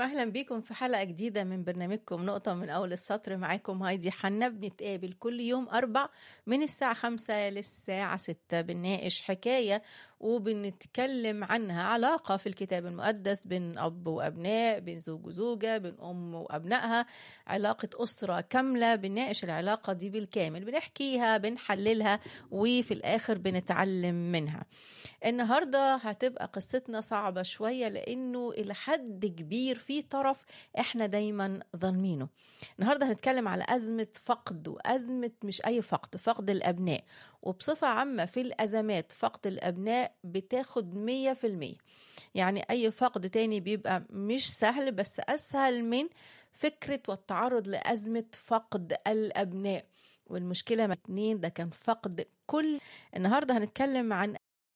واهلا بيكم في حلقه جديده من برنامجكم نقطه من اول السطر معاكم هايدي حنا بنتقابل كل يوم اربع من الساعه خمسة للساعه ستة بنناقش حكايه وبنتكلم عنها علاقه في الكتاب المقدس بين اب وابناء بين زوج وزوجه بين ام وابنائها علاقه اسره كامله بنناقش العلاقه دي بالكامل بنحكيها بنحللها وفي الاخر بنتعلم منها النهارده هتبقى قصتنا صعبه شويه لانه الى حد كبير في طرف احنا دايما ظالمينه النهارده هنتكلم على ازمه فقد وازمه مش اي فقد فقد الابناء وبصفه عامه في الازمات فقد الابناء بتاخد مية في المية يعني اي فقد تاني بيبقى مش سهل بس اسهل من فكره والتعرض لازمه فقد الابناء والمشكله مع اتنين ده كان فقد كل النهارده هنتكلم عن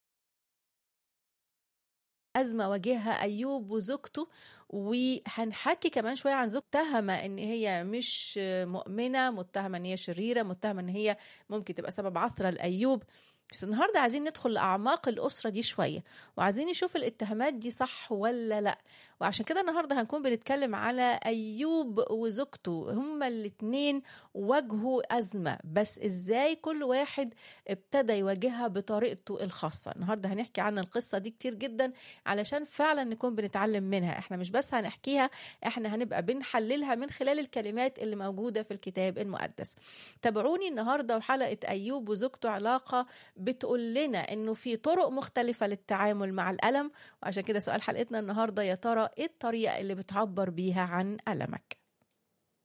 أزمة واجهها أيوب وزوجته وهنحكي كمان شوية عن زوجته متهمة إن هي مش مؤمنة متهمة إن هي شريرة متهمة إن هي ممكن تبقى سبب عثرة لأيوب بس النهارده عايزين ندخل لأعماق الأسرة دي شوية وعايزين نشوف الاتهامات دي صح ولا لأ وعشان كده النهارده هنكون بنتكلم على أيوب وزوجته هما الاتنين واجهوا أزمة بس إزاي كل واحد ابتدى يواجهها بطريقته الخاصة النهارده هنحكي عن القصة دي كتير جدا علشان فعلا نكون بنتعلم منها احنا مش بس هنحكيها احنا هنبقى بنحللها من خلال الكلمات اللي موجودة في الكتاب المقدس تابعوني النهارده وحلقة أيوب وزوجته علاقة بتقول لنا انه في طرق مختلفة للتعامل مع الألم وعشان كده سؤال حلقتنا النهارده يا ترى ايه الطريقة اللي بتعبر بيها عن ألمك